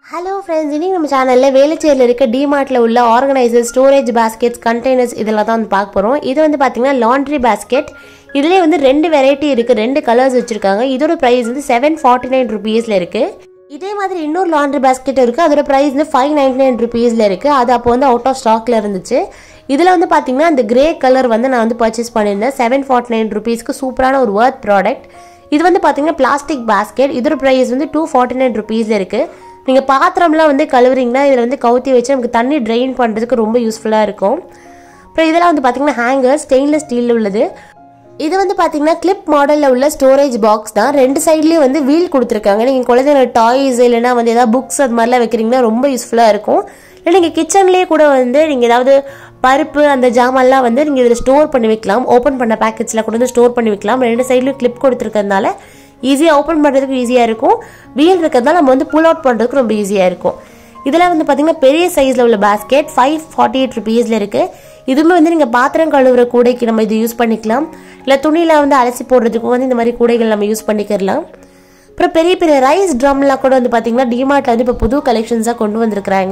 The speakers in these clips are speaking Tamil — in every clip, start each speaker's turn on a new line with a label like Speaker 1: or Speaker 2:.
Speaker 1: ஹலோ ஃப்ரெண்ட்ஸ் இன்னைக்கு நம்ம சேனலில் வேலைச்சேரியில் இருக்க டிமார்ட்டில் உள்ள ஆர்கனைசர் ஸ்டோரேஜ் பாஸ்கெட்ஸ் கண்டெய்னர்ஸ் இதெல்லாம் தான் வந்து பார்க்க போகிறோம் இது வந்து பார்த்தீங்கன்னா லாண்ட்ரி பாஸ்கெட் இதுலேயே வந்து ரெண்டு வெரைட்டி இருக்குது ரெண்டு கலர்ஸ் வச்சுருக்காங்க இதோட ப்ரைஸ் வந்து செவன் ஃபார்ட்டி நைன் ருபீஸில் இருக்குது இதே மாதிரி இன்னொரு லாண்ட்ரி பாஸ்கெட் இருக்குது அதோட ப்ரைஸ் வந்து ஃபைவ் நைன்டி நைன் ருபீஸில் இருக்குது அது அப்போ வந்து அவுட் ஆஃப் ஸ்டாக்ல இருந்துச்சு இதில் வந்து பார்த்தீங்கன்னா இந்த கிரே கலர் வந்து நான் வந்து பர்ச்சேஸ் பண்ணியிருந்தேன் செவன் ஃபார்ட்டி நைன் ருபீஸ்க்கு சூப்பரான ஒரு ஒர்த் ப்ராடக்ட் இது வந்து பார்த்தீங்கன்னா பிளாஸ்டிக் பாஸ்கெட் இதோட ப்ரைஸ் வந்து டூ ஃபார்ட்டி நைன் ருபீஸில் இருக்குது நீங்கள் பாத்திரம்லாம் வந்து கழுவுறீங்கன்னா இதில் வந்து கவுத்தி வச்சு நமக்கு தண்ணி ட்ரெயின் பண்ணுறதுக்கு ரொம்ப யூஸ்ஃபுல்லாக இருக்கும் அப்புறம் இதெல்லாம் வந்து பார்த்தீங்கன்னா ஹேங்கர் ஸ்டெயின்லெஸ் ஸ்டீலில் உள்ளது இது வந்து பார்த்தீங்கன்னா கிளிப் மாடலில் உள்ள ஸ்டோரேஜ் பாக்ஸ் தான் ரெண்டு சைட்லேயும் வந்து வீல் கொடுத்துருக்காங்க நீங்கள் குழந்தைங்க டாய்ஸ் இல்லைன்னா வந்து ஏதாவது புக்ஸ் அது மாதிரிலாம் வைக்கிறீங்கன்னா ரொம்ப யூஸ்ஃபுல்லாக இருக்கும் இல்லை நீங்கள் கிச்சன்லேயே கூட வந்து நீங்கள் ஏதாவது பருப்பு அந்த ஜாமான்லாம் வந்து நீங்கள் இதில் ஸ்டோர் பண்ணி வைக்கலாம் ஓப்பன் பண்ண பேக்கெட்ஸில் கூட வந்து ஸ்டோர் பண்ணி வைக்கலாம் ரெண்டு சைட்லையும் கிளிப் கொடுத்துருக்கறதுனால ஈஸியாக ஓப்பன் பண்ணுறதுக்கு ஈஸியாக இருக்கும் வீல் இருக்கிறதுனால நம்ம வந்து புல் அவுட் பண்ணுறதுக்கு ரொம்ப ஈஸியாக இருக்கும் இதெல்லாம் வந்து பார்த்தீங்கன்னா பெரிய சைஸில் உள்ள பாஸ்கெட் ஃபைவ் ஃபார்ட்டி எயிட் ருபீஸில் இருக்குது இதுவுமே வந்து நீங்கள் பாத்திரம் கழுவுற கூடைக்கு நம்ம இது யூஸ் பண்ணிக்கலாம் இல்லை துணியில் வந்து அலசி போடுறதுக்கும் வந்து இந்த மாதிரி கூடைகள் நம்ம யூஸ் பண்ணிக்கிறலாம் அப்புறம் பெரிய பெரிய ரைஸ் ட்ரம்லாம் கூட வந்து பார்த்தீங்கன்னா டிமார்ட்டில் வந்து இப்போ புது கலெக்ஷன்ஸாக கொண்டு வந்திருக்கிறாங்க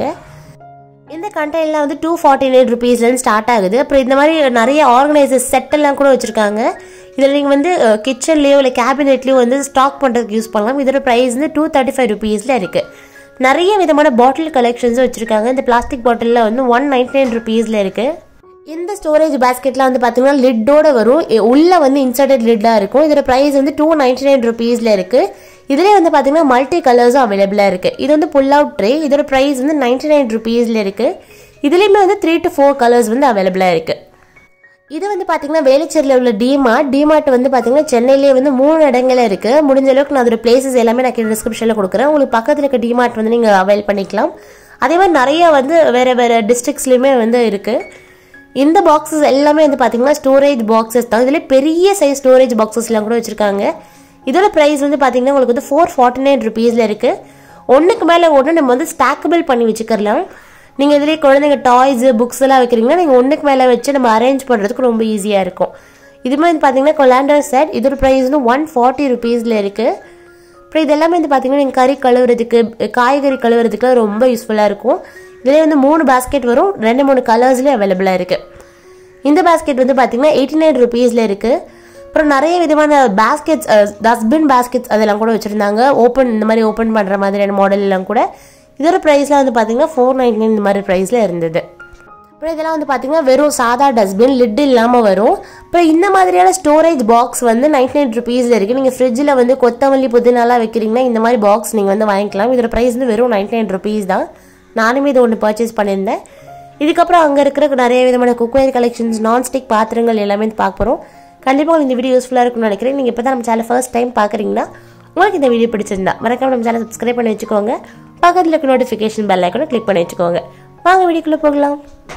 Speaker 1: இந்த கண்டெய்னர்லாம் வந்து டூ ஃபார்ட்டி நைன் ருபீஸ்லேருந்து ஸ்டார்ட் ஆகுது அப்புறம் இந்த மாதிரி நிறைய ஆர்கனைசர் செட்டெல்லாம் கூட வச்சுருக்காங்க இதில் நீங்கள் வந்து கிச்சன்லேயோ இல்லை கேபினெட்லேயோ வந்து ஸ்டாக் பண்ணுறதுக்கு யூஸ் பண்ணலாம் இதோட ப்ரைஸ் வந்து டூ தேர்ட்டி ஃபைவ் ருபீஸில் இருக்குது நிறைய விதமான பாட்டில் கலெக்ஷன்ஸும் வச்சுருக்காங்க இந்த பிளாஸ்டிக் பாட்டிலில் வந்து ஒன் நைன்டி நைன் ருபீஸில் இருக்குது இந்த ஸ்டோரேஜ் பேஸ்கெட்லாம் வந்து பார்த்தீங்கன்னா லிட்டோட வரும் எ- உள்ள வந்து இன்சர்டட் லிட்டாக இருக்கும் இதோட ப்ரைஸ் வந்து டூ நைன்டி நைன் ருபீஸில் இருக்குது இதுலேயே வந்து பார்த்தீங்கன்னா மல்டி கலர்ஸும் அவைலபிளாக இருக்குது இது வந்து புல் அவுட் ட்ரே இதோட ப்ரைஸ் வந்து நைன்டி நைன் ருபீஸில் இருக்குது இதுலேயுமே வந்து த்ரீ டு ஃபோர் கலர்ஸ் வந்து அவைலபிளாக இருக்குது இது வந்து பார்த்தீங்கன்னா வேலைச்சேரியில் உள்ள டிமார்ட் டிமார்ட் வந்து பார்த்தீங்கன்னா சென்னையிலேயே வந்து மூணு இடங்கள்ல இருக்கு முடிஞ்ச அளவுக்கு நான் அதோட பிளேசஸ் எல்லாமே நான் கீழே டிஸ்கிரிப்ஷனில் கொடுக்குறேன் உங்களுக்கு பக்கத்தில் இருக்க டிமார்ட் வந்து நீங்கள் அவைல் பண்ணிக்கலாம் அதே மாதிரி நிறைய வந்து வேற வேற டிஸ்ட்ரிக்ஸ்லையுமே வந்து இருக்கு இந்த பாக்ஸஸ் எல்லாமே வந்து பார்த்தீங்கன்னா ஸ்டோரேஜ் பாக்ஸஸ் தான் இதில் பெரிய சைஸ் ஸ்டோரேஜ் பாக்ஸஸ்லாம் கூட வச்சிருக்காங்க இதோட ப்ரைஸ் வந்து பார்த்தீங்கன்னா உங்களுக்கு வந்து ஃபோர் ஃபார்ட்டி நைன் ருபீஸில் இருக்கு ஒன்றுக்கு மேலே ஒன்று நம்ம வந்து ஸ்டாக்கபிள் பண்ணி வச்சுக்கலாம் நீங்கள் இதுலேயே குழந்தைங்க டாய்ஸு புக்ஸ் எல்லாம் வைக்கிறீங்கன்னா நீங்கள் ஒன்றுக்கு மேலே வச்சு நம்ம அரேஞ்ச் பண்ணுறதுக்கு ரொம்ப ஈஸியாக இருக்கும் இதுமே வந்து பார்த்தீங்கன்னா கொலாண்டர் செட் இதோட ப்ரைஸ் வந்து ஒன் ஃபார்ட்டி ருபீஸில் இருக்குது அப்புறம் இது எல்லாமே வந்து பார்த்தீங்கன்னா நீங்கள் கறி கழுவுறதுக்கு காய்கறி கழுவுறதுக்கு ரொம்ப யூஸ்ஃபுல்லாக இருக்கும் இதுலேயே வந்து மூணு பாஸ்கெட் வரும் ரெண்டு மூணு கலர்ஸ்லேயும் அவைலபிளாக இருக்குது இந்த பாஸ்கெட் வந்து பார்த்தீங்கன்னா எயிட்டி நைன் ருபீஸில் இருக்குது அப்புறம் நிறைய விதமான பாஸ்கெட்ஸ் டஸ்ட்பின் பாஸ்கெட்ஸ் அதெல்லாம் கூட வச்சுருந்தாங்க ஓப்பன் இந்த மாதிரி ஓப்பன் பண்ணுற மாதிரியான மாடல் எல்லாம் கூட இதோட ப்ரைஸ்லாம் வந்து பார்த்தீங்கன்னா ஃபோர் நைன்டி நைன் இந்த மாதிரி ப்ரைஸில் இருந்தது அப்புறம் இதெல்லாம் வந்து பார்த்தீங்கன்னா வெறும் சாதா டஸ்ட்பின் லிட் இல்லாமல் வரும் அப்புறம் இந்த மாதிரியான ஸ்டோரேஜ் பாக்ஸ் வந்து நைன்டி நைன் ருபீஸில் இருக்குது நீங்கள் ஃப்ரிட்ஜில் வந்து கொத்தமல்லி புதினாலாம் வைக்கிறீங்கன்னா இந்த மாதிரி பாக்ஸ் நீங்கள் வந்து வாங்கிக்கலாம் இதோட ப்ரைஸ் வந்து வெறும் நைன்டி நைன் ருபீஸ் தான் நானுமே இது ஒன்று பர்ச்சேஸ் பண்ணியிருந்தேன் இதுக்கப்புறம் அங்கே இருக்கிற நிறைய விதமான குக்வேர் கலெக்ஷன்ஸ் நான்ஸ்டிக் பாத்திரங்கள் எல்லாமே வந்து பார்க்க போகிறோம் கண்டிப்பாக உங்களுக்கு இந்த வீடியோ யூஸ்ஃபுல்லாக இருக்கும்னு நினைக்கிறேன் நீங்கள் இப்போ தான் நம்ம சேனல் ஃபர்ஸ்ட் டைம் பார்க்குறீங்கன்னா உங்களுக்கு இந்த வீடியோ பிடிச்சிருந்தா மறக்காம நம்ம சேனல் சப்ஸ்கிரைப் பண்ணி வச்சுக்கோங்க பக்கத்தில் இருக்க நோட்டிஃபிகேஷன் பெல் ஐக்கனை கிளிக் பண்ணி வச்சுக்கோங்க வாங்க வீடியோக்குள்ளே போகலாம்